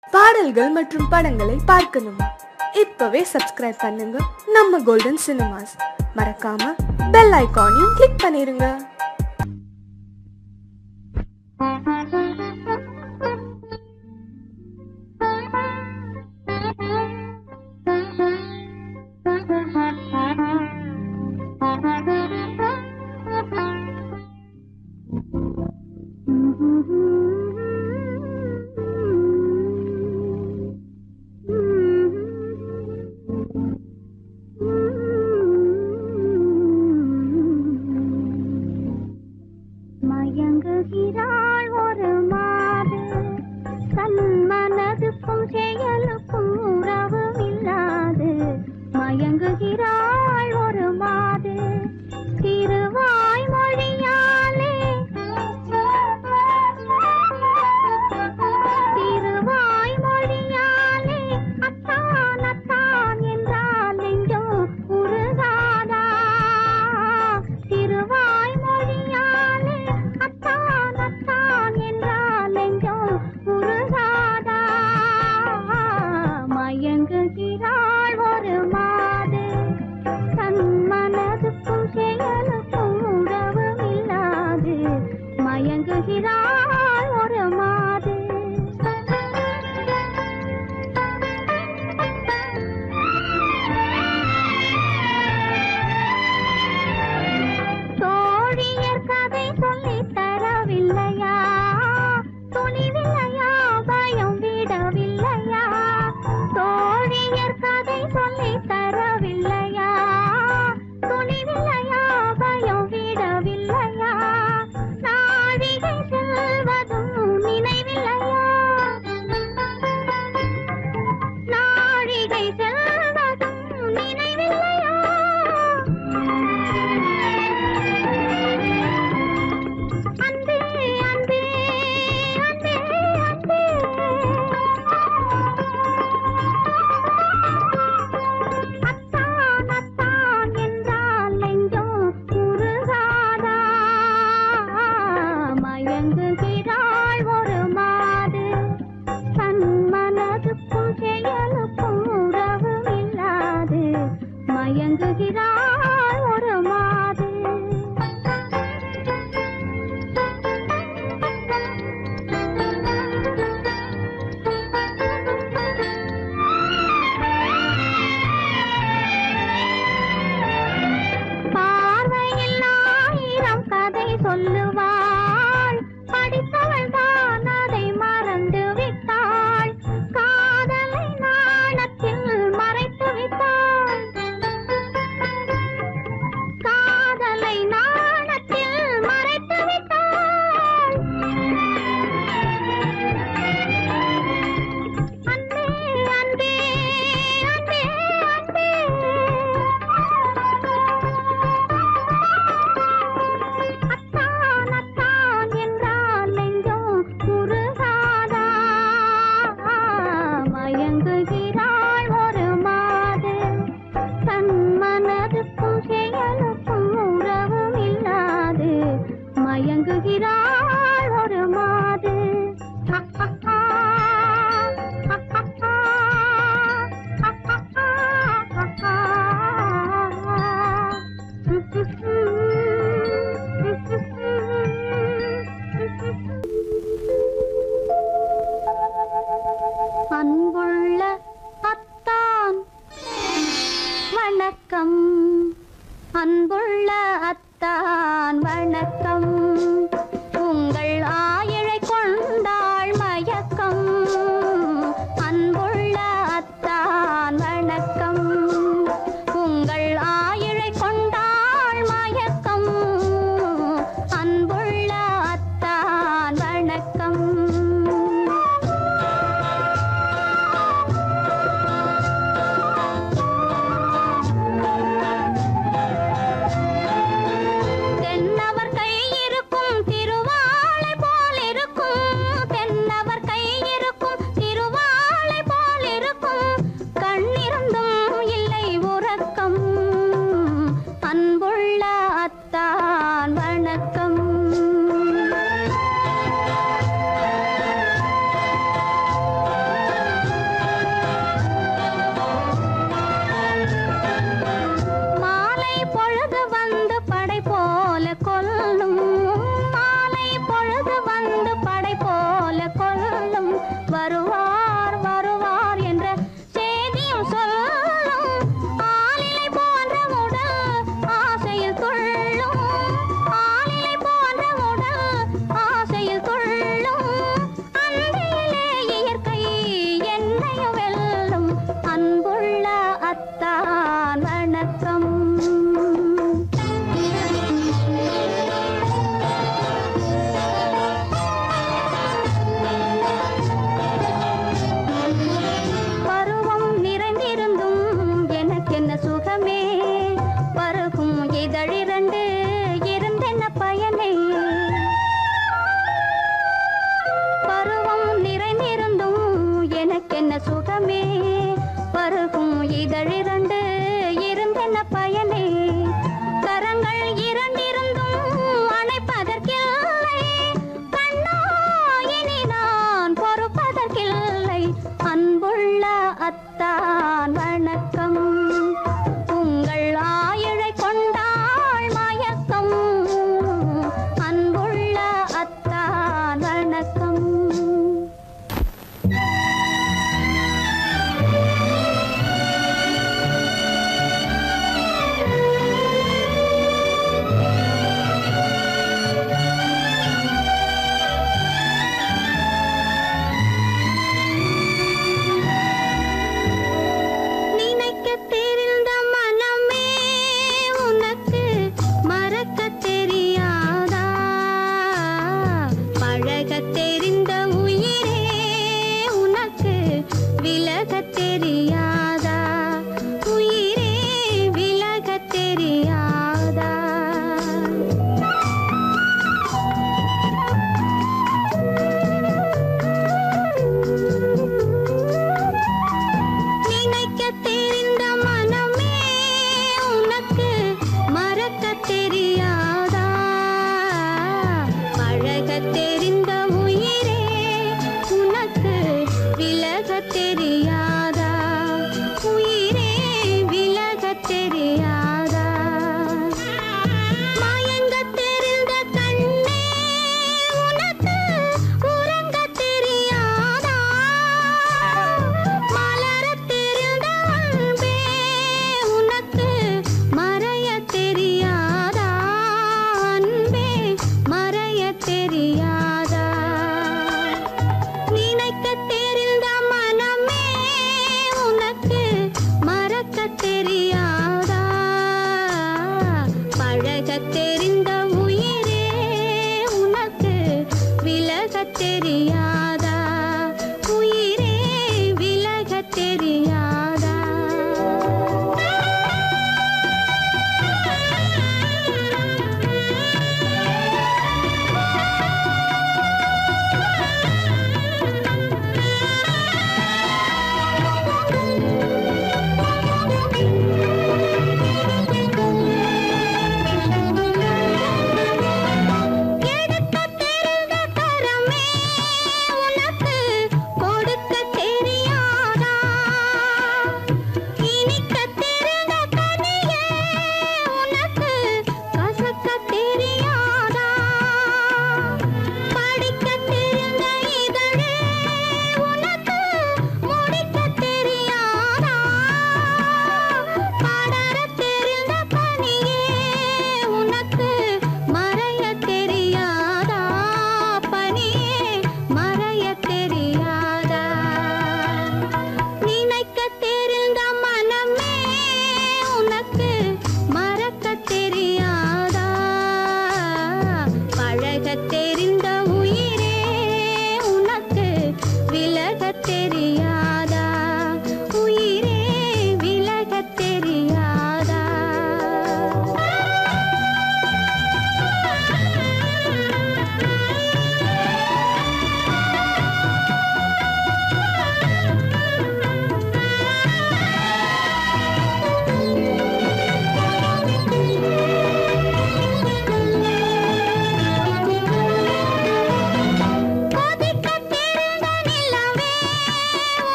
பாடல்கள் மற்றும் படங்களை பார்க்கணுமா இப்பவே சப்ஸ்கிரைப் பண்ணுங்க நம்ம கோல்டன் சினிமாஸ் மறக்காம பெல் ஐகானையும் கிளிக் பண்ணிருங்க மயங்குகிறாள் ஒரு மாது தன் மனதுக்கும் செயலுக்கும் உறவு இல்லாது மயங்குகிறாள் ஒரு மாது திருவாய் மொழியாலே திருவாய் மொழியாலே அத்தான் அத்தான் என்றால் நெஞ்சம் உருகாதா திருவாய் மொழியாலே அத்தான் அத்தான் என்றால் நெஞ்சம் உருகாதா மயங்குகிறாள் ஒரு மாது தன் மனதுக்கும் செயலுக்கும் உறவு இல்லாது மயங்குகிறாள் ஒரு மாது தோழியர் கதை சொல்லித் தரவில்லையா துணிவில்லையா பயம் விடவில்லையா தோழியர் கதை சொல்லித் தரவில்லையா துணிவில்லையா பயம் விடவில்லையா நாழிகை செல்வதும் நினைவில்லையா நாழிகை செல்வதும் நினைவில்லையா அன்பே அன்பே அன்பே அன்பே அத்தான் அத்தான் என்றால் நெஞ்சம் உருகாதா மயங்குகிறாள் ஒரு மாது தன் மனதுக்கும் செயலுக்கும் உறவு இல்லாது மயங்குகிறாள் ஒரு மாது பார்வையில் ஆயிரம் கதை சொல்லுவாள் படித்தவள் தான் அதை மறந்து விட்டாள் காதலை நாணத்தில் மறைத்து விட்டாள் காதலை நாணத்தில் மறைத்து விட்டாள் அன்பே அன்பே அன்பே அன்பே அத்தான் அத்தான் என்றால் நெஞ்சம் உருகாதா மயங்குகிறாள் ஒரு மாது தன் மனதுக்கும் செயலுக்கும் உறவும் இல்லாது மயங்குகிறாள் ஒரு மாது அன்புள்ள அத்தான் வணக்கம் அன்புள்ள அத்தான் வணக்கம் உங்கள் ஆயிழை கொண்டாள் மயக்கம் அன்புள்ள அத்தான் வணக்கம் உங்கள் ஆயிழை கொண்டாள் மயக்கம் அன்புள்ள அத்தான் வணக்கம் வருவார் வருவார் என்ற செய்தியும் சொல்லும் ஆளிலை போன்ற உடல் ஆசையில் துள்ளும் ஆளிலை போன்ற உடல் ஆசையில் துள்ளும் அன்றையிலே இயற்கை என்னையும் வெல்லும் அன்புள்ள அத்தான் வணக்கம் பருவம் நிறைந்திருந்தும் எனக்கென்ன சுகமே பருகும் இதழிரண்டு இருந்தென்ன பயனே பருவம் நிறைந்திருந்தும் எனக்கென்ன சுகமே பருகும் இதழிரண்டு இருந்தென்ன பயனே கரங்கள் இரண்டிருந்தும் அணைப்பதற்கில்லை கண்ணா இனி நான் பொறுப்பதற்கில்லை அன்புள்ள அத்தான் வணக்கம் உங்கள் ஆயுளை கொண்டாள் மயக்கம் அன்புள்ள அத்தான் வணக்கம் நினைக்க தெரிந்த மனமே உனக்கு மறக்க தெரியாதா பழக தெரிந்த உயிரே உனக்கு விலக தெரியாதா உயிரே விலக தெரியாதா நினைக்க தெரிந்த மனமே உனக்கு மறக்க தெரியாதா பழக தெரிந்த உயிரே உனக்கு விலக தெரியாதா உயிரே விலக தெரியாதா மயங்க தெரிந்த கண்ணே உனக்கு உறங்க தெரியாதா மலரத் தெரிந்த அன்பே உனக்கு மறையத் தெரியாதா அன்பே மறையத் தெரியாதா நினைக்க தெரிந்த மனமே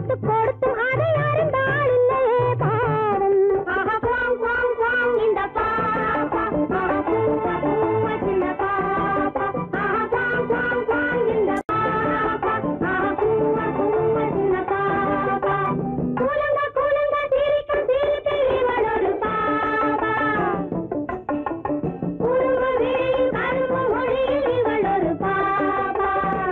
கொடுத்து கொடுத்தும் அதை அறிந்தாள் இல்லையே பாவம் ஆஹா குவாங் குவாங் குவாங் இந்த பாப்பா ஆஹா பூவா பூவா சின்ன பாப்பா ஆஹா குவாங் குவாங் குவாங் இந்த பாப்பா ஆஹா பூவா பூவா சின்ன பாப்பா கூலங்க கூலங்க சிரிக்கும் சிரிப்பில் இவள் ஒரு பாப்பா குறும்பு விழியில் கரும்பு மொழியில் இவள் ஒரு பாப்பா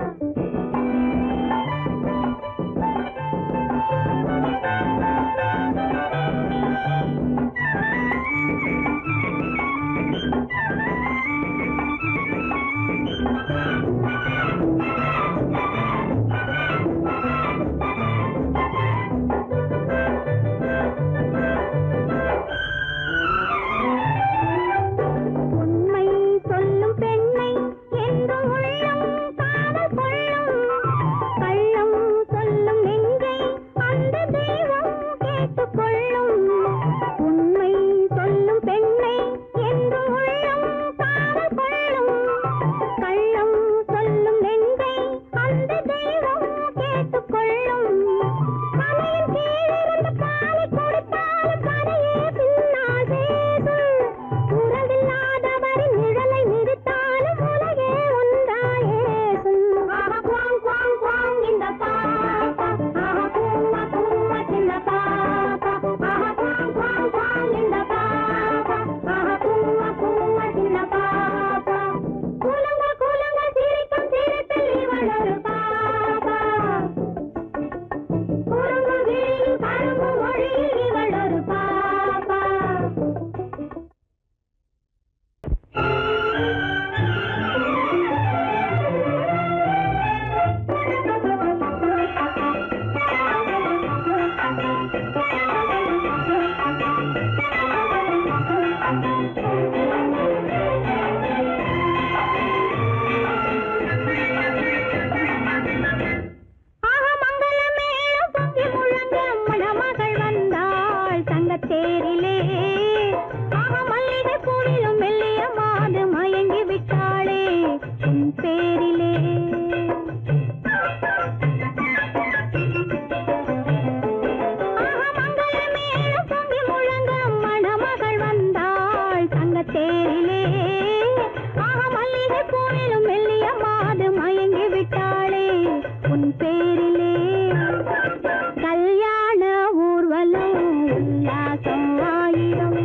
உண்மை சொல்லும் பெண்ணை என்றும் உள்ளம் காதல் கொள்ளும் கள்ளம் சொல்லும் நெஞ்சை அந்த தெய்வம் கேட்டுக்கொள்ளும் உண்மை சொல்லும் பெண்ணை என்றும் உள்ளம் காதல் கொள்ளும் கள்ளம் சொல்லும் நெஞ்சை அந்த தெய்வம் கேட்டுக்கொள்ளும் கலையின் கீழிருந்து பாலை கொடுத்தாலும் கதையே பின்னால் பேசும் உறவில்லாதவரின் நிழலை நிறுத்தாலும் உலகே ஒன்றாயேசும் ஆஹா குவாங் குவாங் குவாங் இந்த பாப்பா ஆஹா பூவா பூவா சின்ன பாப்பா ஆஹா குவாங் குவாங் குவாங் இந்த பாப்பா ஆஹா பூவா பூவா சின்ன பாப்பா கூலங்க கூலங்க சிரிக்கும் சிரிப்பில் இவள் ஒரு பாப்பா குறும்பு விழியில் கரும்பு மொழியில் இவள் ஒரு பாப்பா ஆக மங்களமேளம் பொங்கி முழங்க மணமகள் வந்தாள் தங்கத்தேரிலே ஆக மல்லிகை பூவிலும் மெல்லிய மாது மயங்கி விட்டாளே உன் பேரிலே ஆக மங்களமேளம் பொங்கி முழங்க மணமகள் வந்தாள் தங்கத்தேரிலே ஆக மல்லிகை பூவிலும் மெல்லிய மாது மயங்கி விட்டாளே உன் பேரிலே கல்யாண ஊர்வலம் உல்லாசம் ஆயிரம்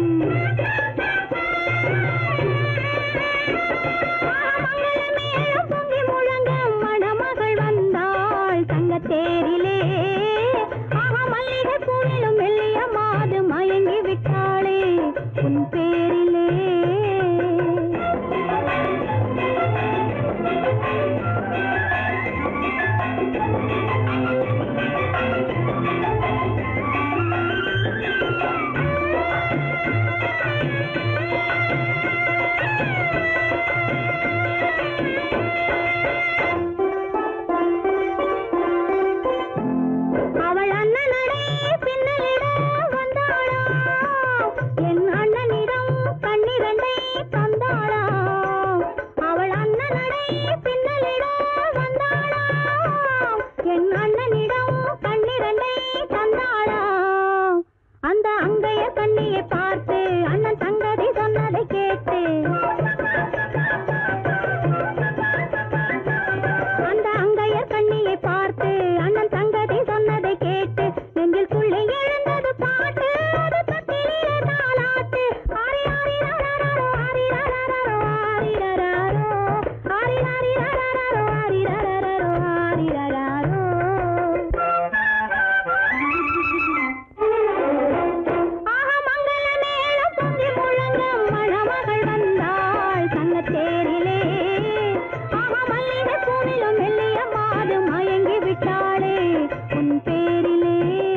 மங்களமேளம் பொங்கி முழங்க மணமகள் வந்தாள் தங்கத்தேரிலே ஆக மல்லிகை பூவிலும் மெல்லிய மாது மயங்கி விட்டாளே உன் பேரிலே அவள் அண்ணனடே பின்னலிட வந்தாளா என் அண்ணனிடம் கண்ணிரண்டை தந்தாளா அவள் அண்ணனடே பின்னலிட வந்தாளா என் அண்ணனிடம் கண்ணிரண்டை தந்தாளா அந்த அங்கைய கண்ணியை பார்த்து அண்ணன் தங்கதி சொன்னதை கேட்டு அந்த அங்கையர் கண்ணியை பார்த்து அண்ணன் தங்கதி சொன்னதை கேட்டு நெஞ்சிற்குள்ளே எழுந்தது பாட்டு அது தத்திலே தாலாட்டு ஆரி ஆரி ரரரரோ, ஆரி ரரரரோ, ஆரி ரரரோ, ஆரி ஆரி ரரரரோ, ஆரி ரரரரோ, ஆரி ரரரோ. ஆக மங்கள மேளம் பொங்கி முழங்க மணமகள் வந்தாள் தங்கத்தேரிலே ஆக மல்லிகை பூவிலும் மெல்லிய மாது மயங்கி விட்டாளே உன் பேரிலே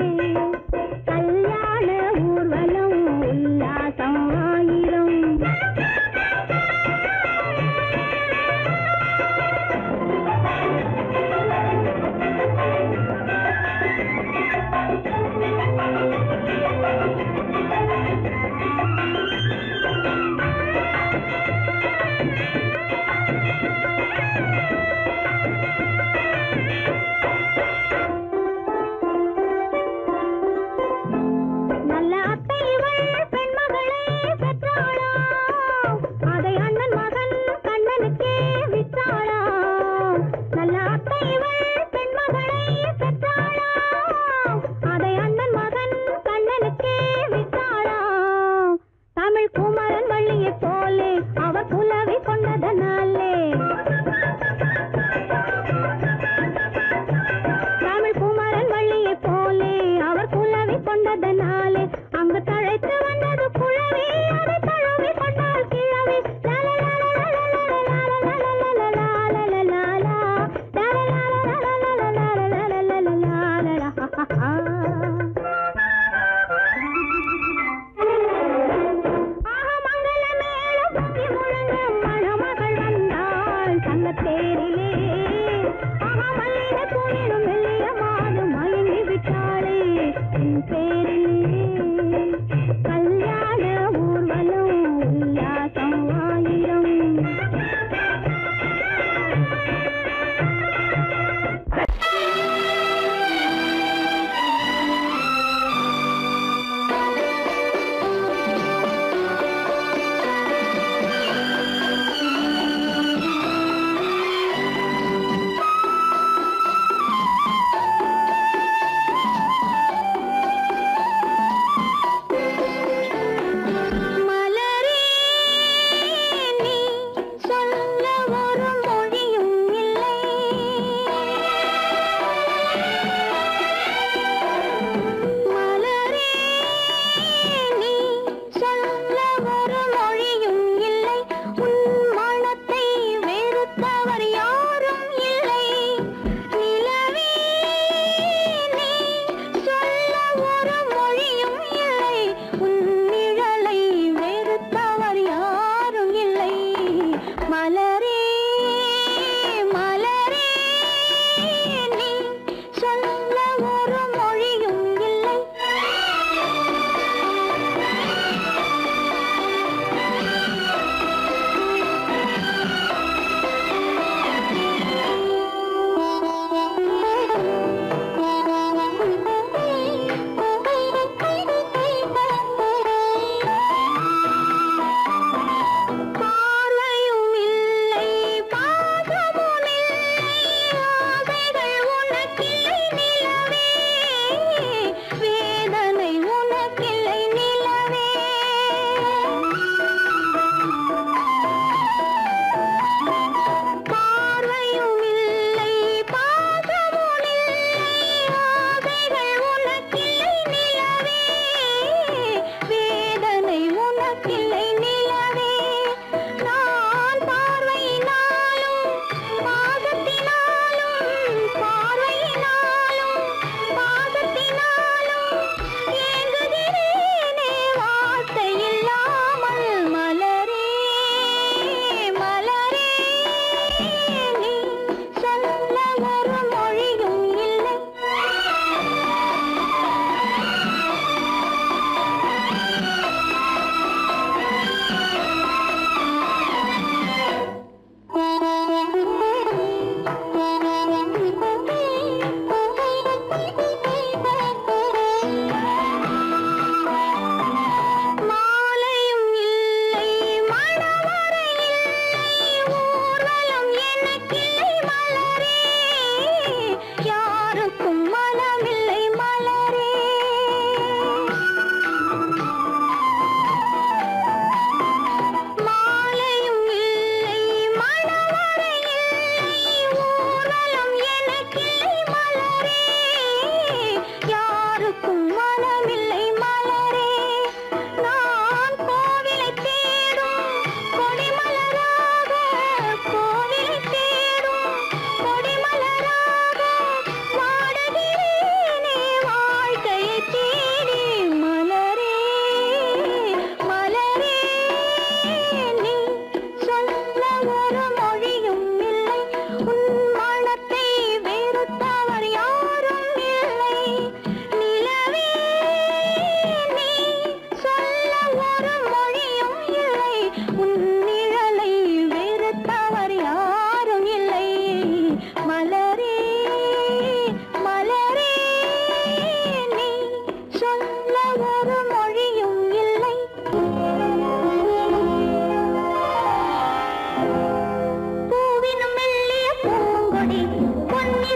கல்யாண ஊர்வலம் உல்லாசம் ஆயிரம்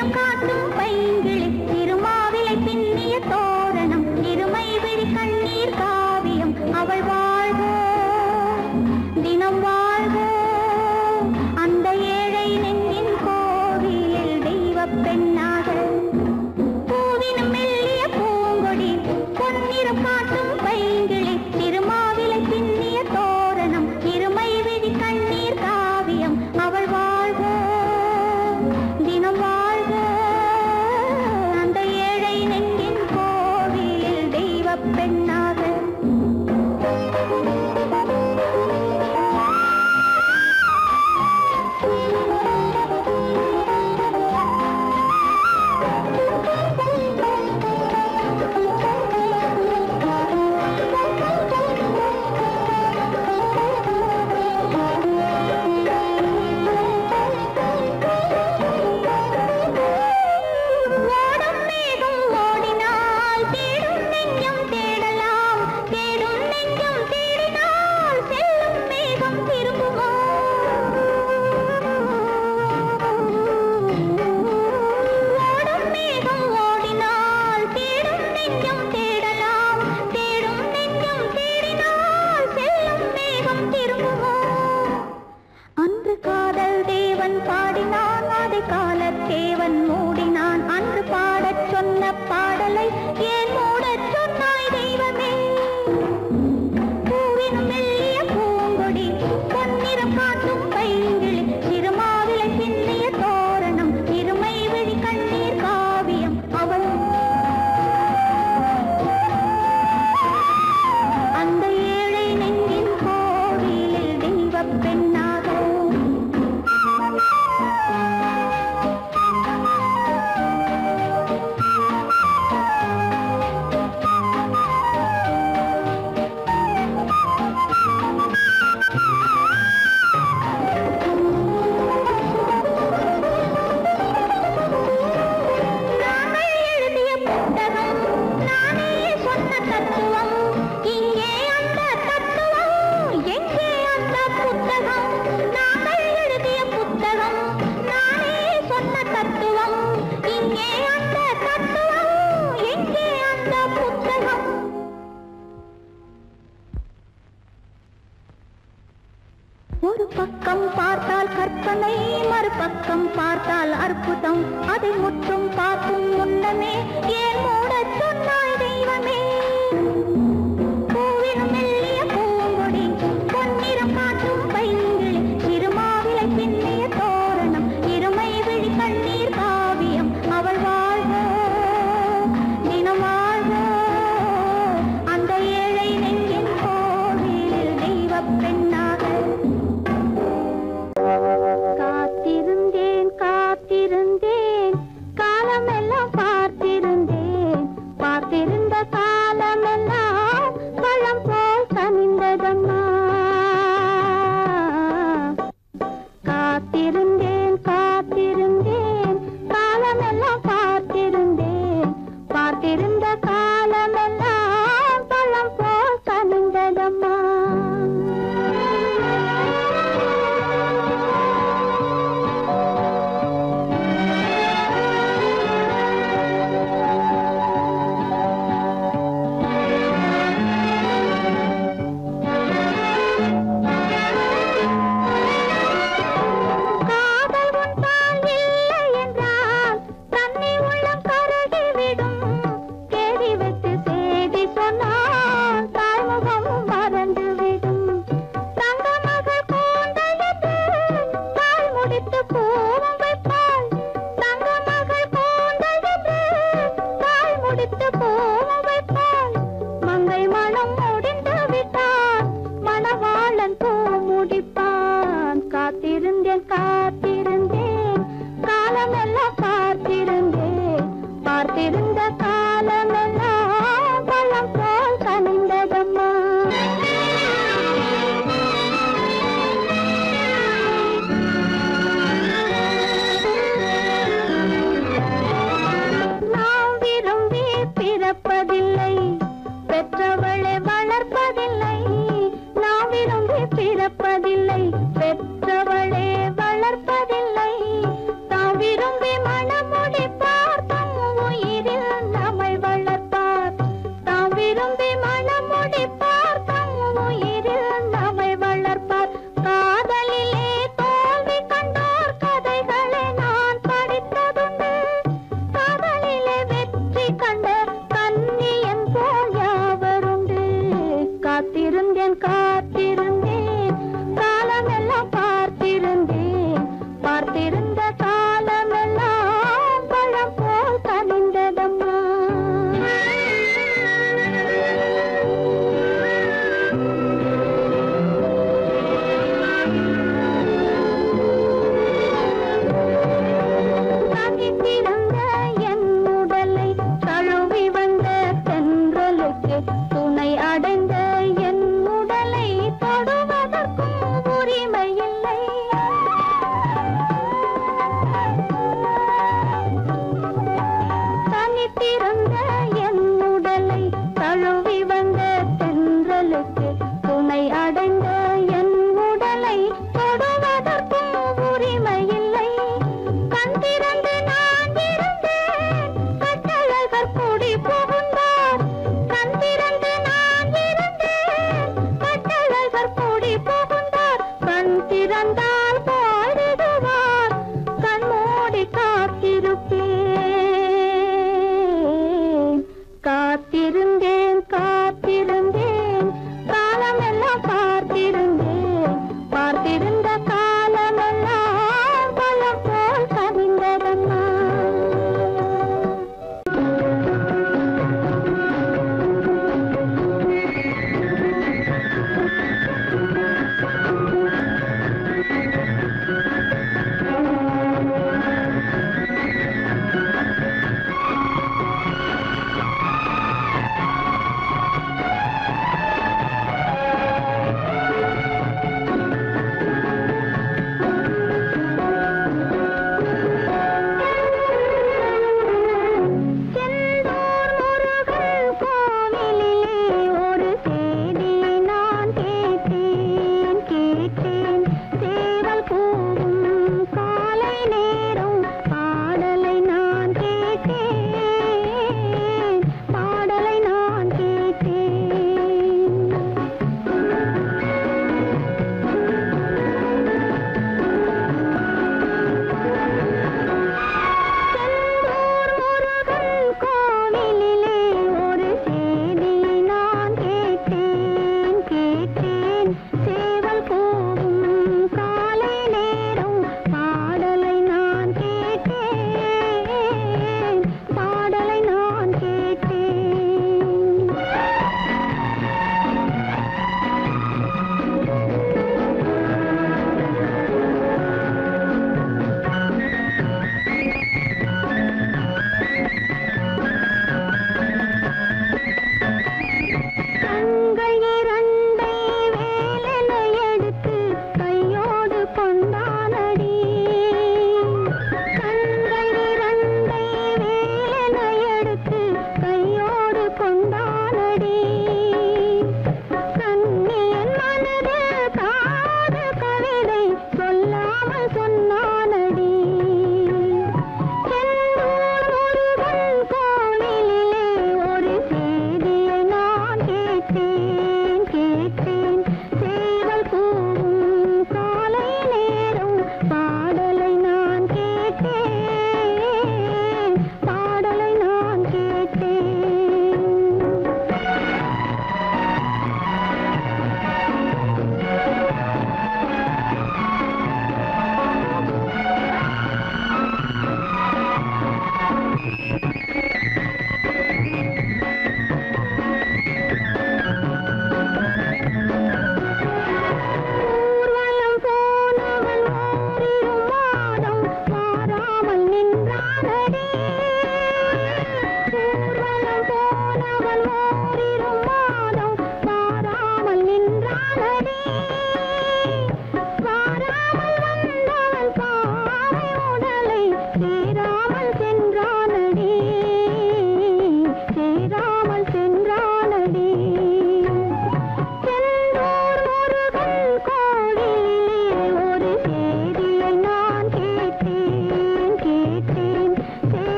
பொன்னிறம் காட்டும் பைங்கிளி திருமாவிலை பின்னிய தோரணம் இருமை விழி கண்ணீர் காவியம் அவள் வாழ்க தினம் வாழ்க அந்த ஏழை நெஞ்சின் கோவிலில் தெய்வப் பெண்ணாக பூவினும் மெல்லிய பூங்கொடி பொன்னிறம் காட்டும் பைங்கிளி திருமாவிலை பின்னிய தோரணம் இருமை விழி கண்ணீர் காவியம் அவள் வாழ்க தினம் வாழ்க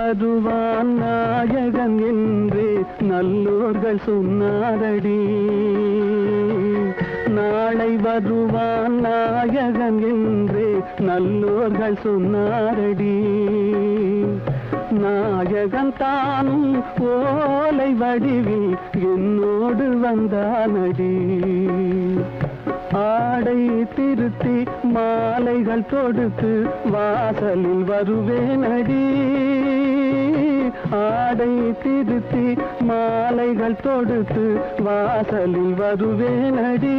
வருவான் நாயகன் என்று நல்லோர்கள் சொன்னாரடி நாளை வருவான் நாயகன் என்று நல்லோர்கள் சொன்னாரடி நாயகன் தானும் ஓலை வடிவில் என்னோடு வந்தானடி ஆடை திருத்தி மாலைகள் தொடுத்து வாசலில் வருவேனடி ஆடை திருத்தி மாலைகள் தொடுத்து வாசலில் வருவேனடி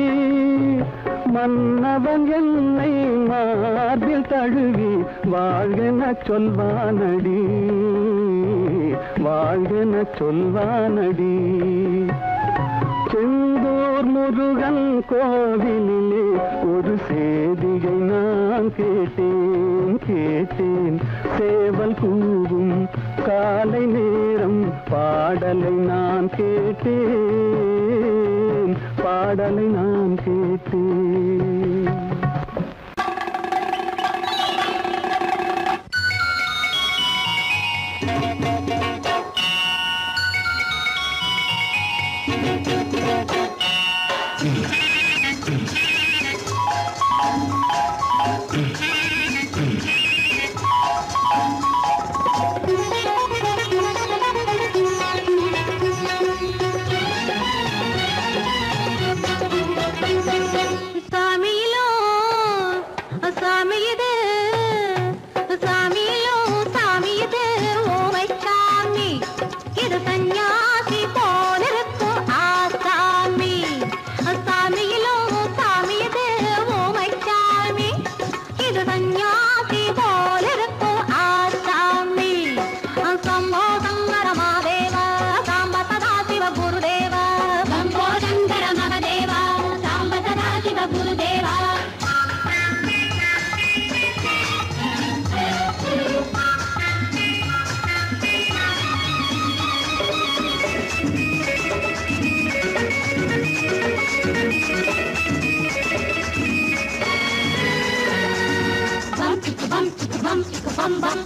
மன்னவன் என்னை மார்பில் தழுவி வாழ்கென சொல்வானடி வாழ்கென சொல்வானடி செந்தூர் முருகன் கோவிலிலே ஒரு செய்தியை நான் கேட்டேன் கேட்டேன் சேவல் கூவும் காலை நேரம் பாடலை நான் கேட்டேன் பாடலை நான் கேட்டேன் சாமியிலோ சாமி இது சாமியிலோ சாமி இது ஓமை சாமி இது சந்நியாசி போலிருக்கும் ஆசாமி சாமியிலோ சாமி இது ஓமை சாமி இது சந்நியாசி போலிருக்கும் ஆசாமி சம்போ சங்கர மாதேவ சாம்ப சதா சிவ குருதேவ சம்போ சங்கர மகதேவ சாம்ப சதா சிவ குருதேவ பம் சிக்கு பம் சிக்கு பம் சிக்கு பம் பம்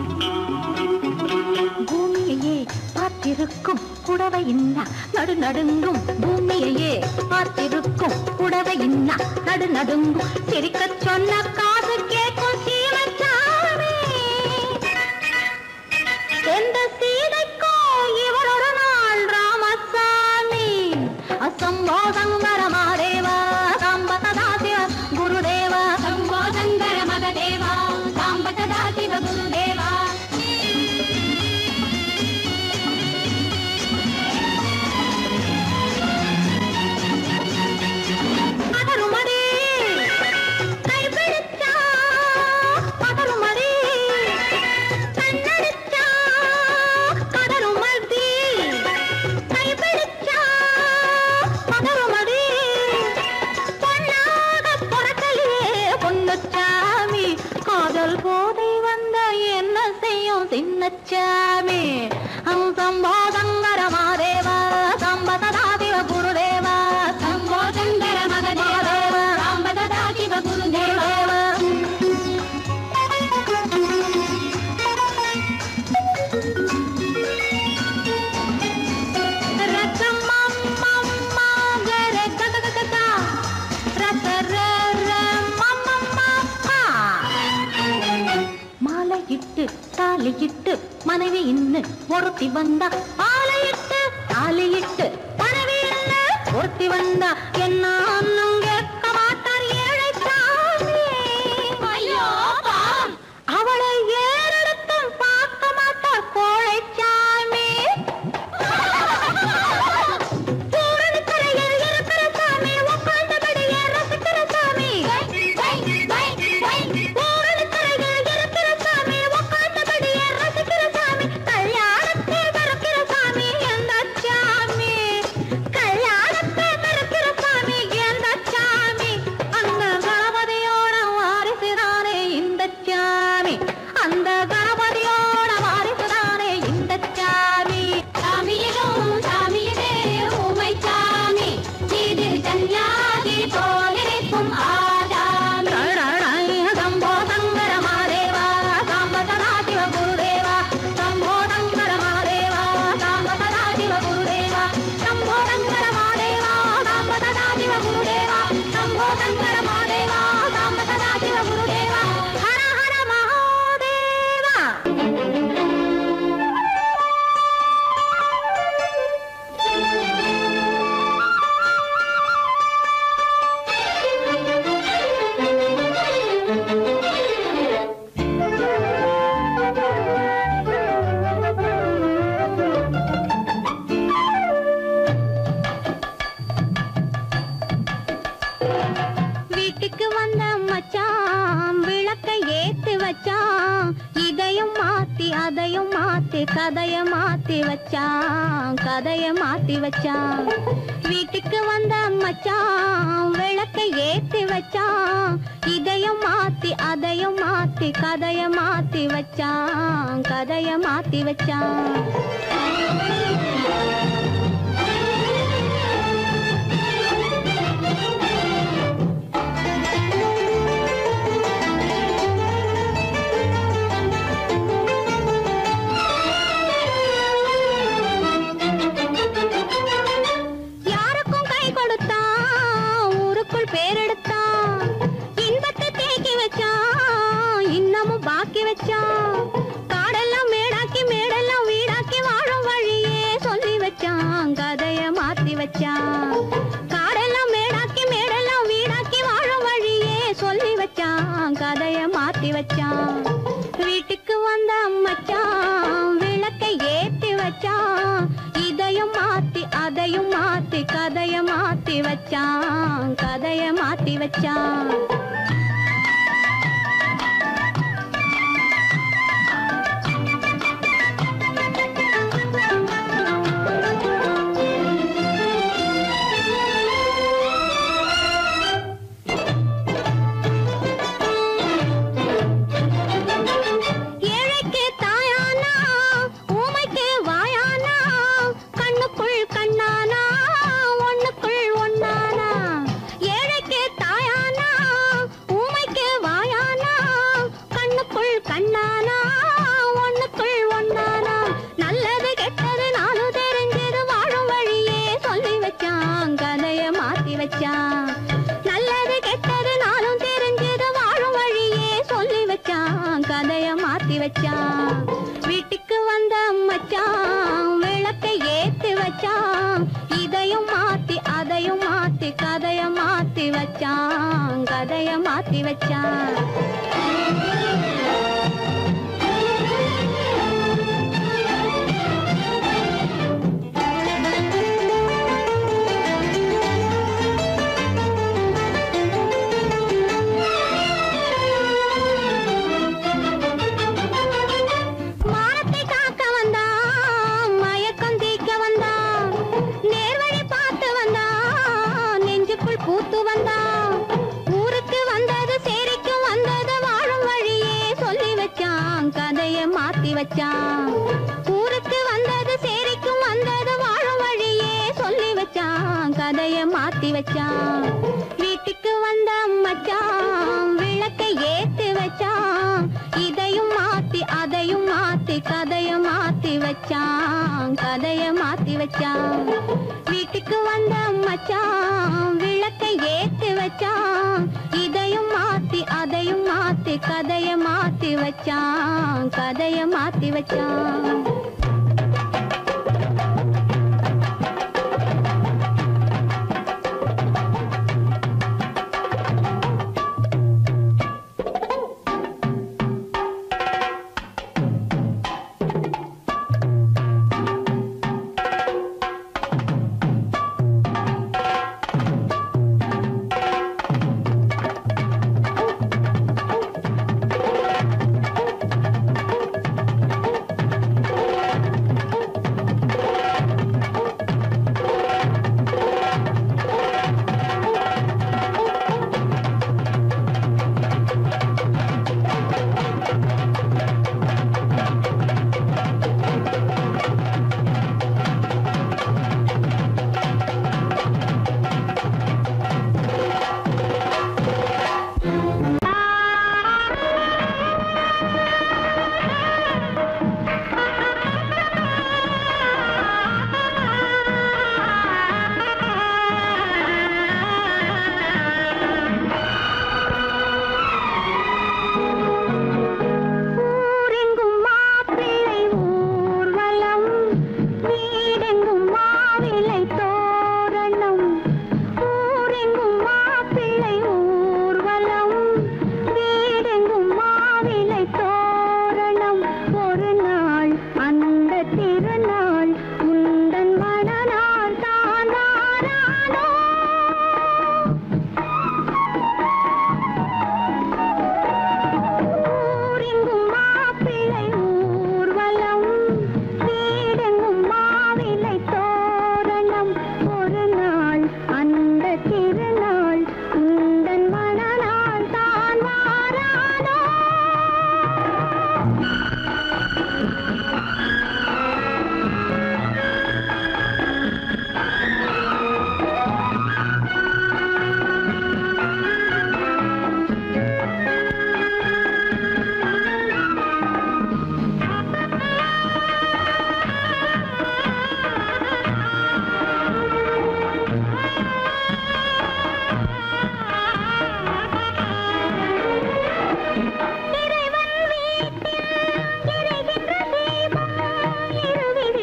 பூமியையே பார்த்திருக்கும் புடவை இன்னா நடு நடுங்கும் பூமியையே பார்த்திருக்கும் புடவை இன்னா நடு நடுங்கும் சிரிக்கச் சொன்ன காது கேட்கும் சீமச்சாமி எந்த சீதைக்கோ இவர் ஒரு நாள் ராமசாமி அசம்போ சங்கர மகாதேவ சாம்ப சதா சிவ குருதேவ சம்போ சங்கர மகதேவ சாம்ப சதா சிவ குருதேவா பதறுமடி கைபிடிச்சா பதறுமடி கண்ணடிச்சா பதறுமடி கைபிடிச்சா பதறுமடி பொன்னாக பொறக்கலையே பொன்னுச்சாமி காதல் போதை வந்த என்ன செய்யும் சின்னச்சாமி சம்போ சங்கர மாதேவ சம்ப சதாதிவ குருதேவ சம்போ சங்கர மகதேவ சம்ப சதாதிவ குருதேவ மாலையிட்டு தாலியிட்டு மனைவி இன்னு ஒருத்தி வந்தா ஆலையிட்டு தாலியிட்டு மனைவி இன்னு ஒருத்தி வந்தா என்ன அன்னம் கேட்க மாட்டார் ஏழை சாமி ஐயோ அவளை ஏறெடுத்தும் பார்க்க மாட்டார் கோழை சாமி பூரணிக்கரையில் இருக்கிற சாமி, உட்கார்ந்தபடியே ரசிக்கிற சாமி. பூரணிக்கரையில் இருக்கிற சாமி, உட்கார்ந்தபடியே ரசிக்கிற சாமி. கல்யாணத்தை மறக்கிற சாமி, எந்த சாமி? கல்யாணத்தை மறக்கிற சாமி, எந்த கதைய மாத்தி வச்சான் கதைய மாத்தி வச்சான் வீட்டுக்கு வந்த மச்சான் விளக்கை ஏத்தி வச்சான் இதையும் மாத்தி அதையும் மாத்தி கதைய மாத்தி வச்சான் கதைய மாத்தி வச்சான் யாருக்கும் கை கொடுத்தான் ஊருக்குள் பேரெடுத்தான் இன்பத்தை தேக்கி வச்சான் இன்னமும் பாக்கி வச்சான் காடெல்லாம் மேடாக்கி மேடெல்லாம் வீடாக்கி வாழும் வழியே சொல்லி வச்சான் கதைய மாத்தி வச்சான் காடெல்லாம் மேடாக்கி மேடெல்லாம் வீடாக்கி வாழும் வழியே சொல்லி வச்சான் கதைய மாத்தி வச்சான் வீட்டுக்கு வந்த மச்சான் விளக்கை ஏத்தி வச்சான் இதையும் மாத்தி அதையும் மாத்தி கதைய மாத்தி வச்சான் கதைய மாத்தி வச்சான் ஏழைக்கு தாயானா ஊமைக்கு வாயானா கண்ணுக்குள் கண்ணானா ஒண்ணுக்குள் ஒண்ணானா ஏழைக்கு தாயானா ஊமைக்கு வாயானா கண்ணுக்குள் கண்ணானா ஒண்ணுக்குள் ஒண்ணானா நல்லது கெட்டது நானும் தெரிஞ்சது வாழும் வழியே சொல்லி வச்சான் கதைய மாத்தி வச்சான் நல்லது கெட்டது நானும் தெரிஞ்சது வாழும் வழியே சொல்லி வச்சான் கதைய மாத்தி வச்சான் வீட்டுக்கு வந்த மச்சான் விளக்கை ஏத்தி வச்சான் இதையும் மாத்தி அதையும் மாத்தி கதைய மாத்தி வச்சான் கதைய மாத்தி வச்சான் மானத்தை காக்க வந்தான் மயக்கம் தீக்க வந்தான் நேர்வழி பார்த்து வந்தான் நெஞ்சுக்குள் பூத்து வந்தான் ஊருக்கு வந்தது சேரிக்கு வந்தது வாழும் வழியே சொல்லி வச்சான் கதைய மாத்தி வச்சான் ஊருக்கு வந்தது சேரிக்கும் வந்தது வாழும் வழியே சொல்லி வச்சான் கதைய மாத்தி வச்சான் வீட்டுக்கு வந்த மச்சான் விளக்கை ஏத்தி வச்சான் இதையும் மாத்தி அதையும் மாத்தி கதைய மாத்தி வச்சான் கதைய மாத்தி வச்சான் வீட்டுக்கு வந்த மச்சான் விளக்கை ஏத்தி வச்சான் இதையும் மாத்தி அதையும் மாத்தி கதைய மாத்தி வச்சான் கதைய மாத்தி வச்சான்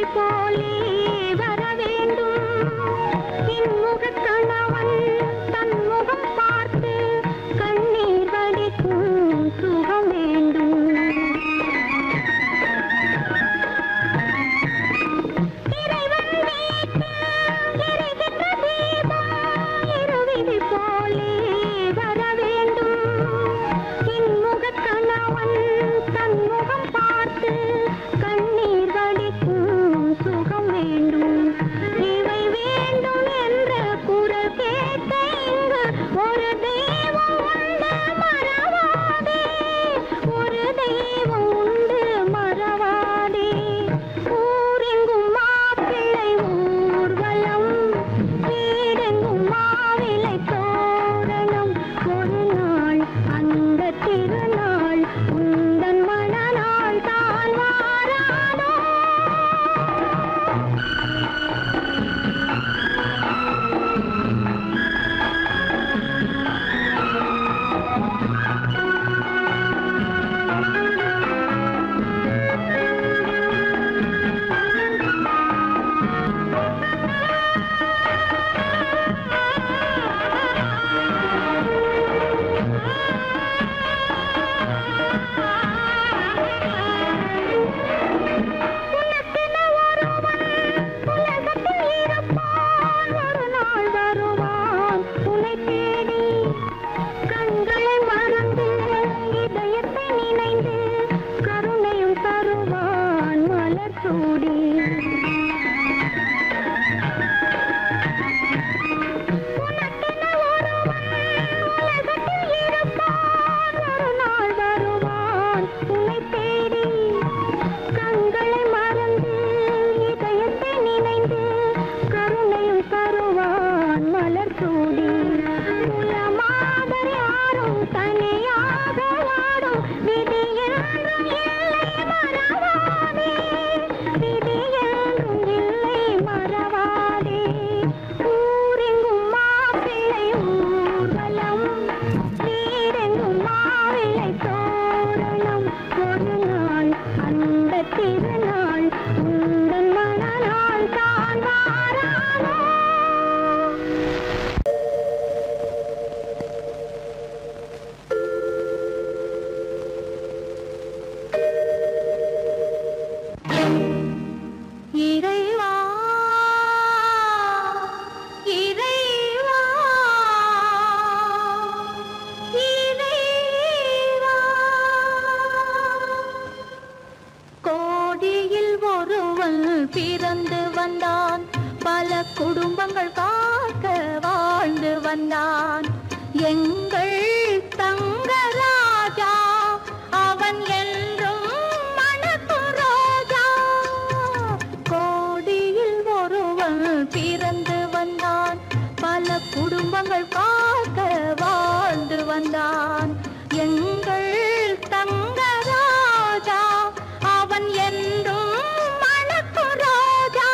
போலே வர வேண்டும் இன்முகக் கணவன் தன் முகம் பார்த்து கண்ணீர் வடிக்கும் சுகம் வேண்டும் இறைவன் வீட்டில் எரிகின்ற தீபம் இருவிழி போலே வர வேண்டும் இன்முகக் கணவன் தன் முகம் பார்த்து கண்ணீர் வடிக்கும் சுகம் வேண்டும் இவை வேண்டும் என்ற குரல் கேட்ட இங்கு ஒரு தெய்வம் உண்டு மறவாதே ஒரு தெய்வம் உண்டு மறவாதே ஊரெங்கும் மாப்பிள்ளை ஊர்வலம் வீடெங்கும் மாவிலை தோரணம் ஒரு நாள் அந்த திருநாள் உந்தன் மணநாள் தான் வாராதோ உனக்கென ஒருவன் உலகத்தில் இருப்பான் ஒரு நாள் வருவான் உன்னை தேடி கண்களை மறந்து இதயத்தை நினைந்து கருணையும் தருவான் மலர் சூடி உனக்கென ஒருவன் உலகத்தில் இருப்பான் ஒரு நாள் வருவான் உன்னை தேடி கண்களை மறந்து இதயத்தை நினைந்து கருணையும் தருவான் மலர் சூடி குலமாதர் யாரும் தனியாக வாடும் விதி என்றும் இல்லை மறவாதே விதி என்றும் இல்லை மறவாதே ஊரெங்கும் மாப்பிள்ளை ஊர்வலம் வீடெங்கும் மாவிலை தோரணம் ஒரு நாள் அந்த திருநாள் உந்தன் மணநாள் தான் வாராதோ இறைவா இறைவா இறைவா கோடியில் ஒருவன் பிறந்து வந்தான் பல குடும்பங்கள் காக்க வாழ்ந்து வந்தான் எங்கள் தங்கராஜா அவன் என்றும் மணக்கும் ரோஜா கோடியில் ஒருவன் பிறந்து வந்தான் பல குடும்பங்கள் காக்க வாழ்ந்து வந்தான் எங்கள் தங்கராஜா அவன் என்றும் மணக்கும் ரோஜா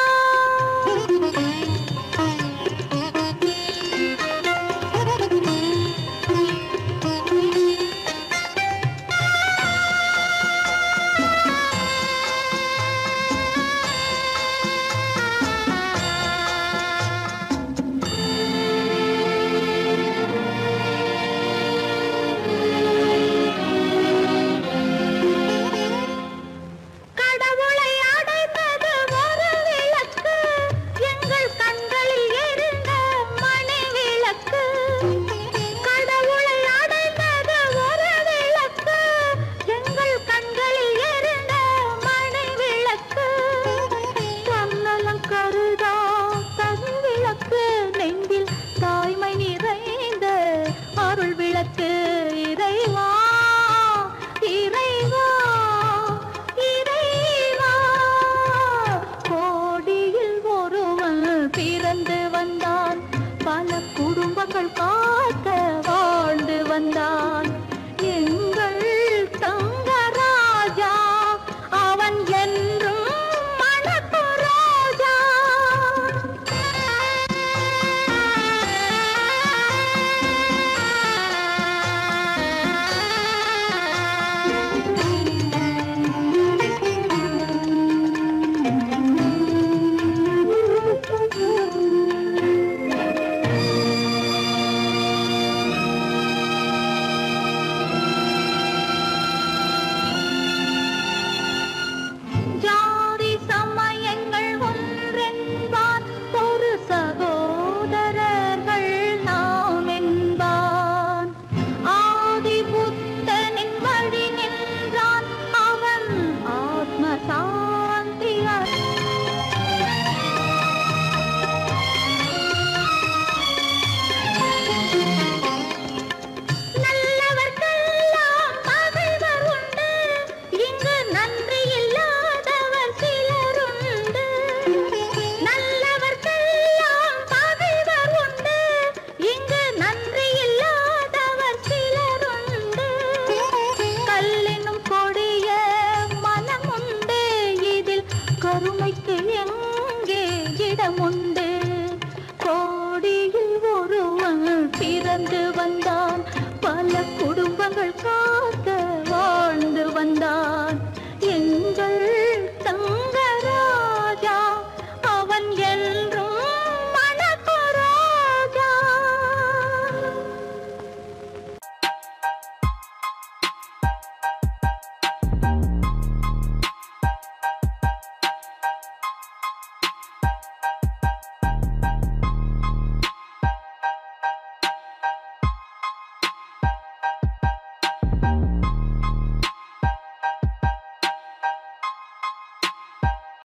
உனக்கு எங்கே இடமுண்டு கோடியில் ஒருவன் பிறந்து வந்தான் பல குடும்பங்கள் காக்க வாழ்ந்து வந்தான்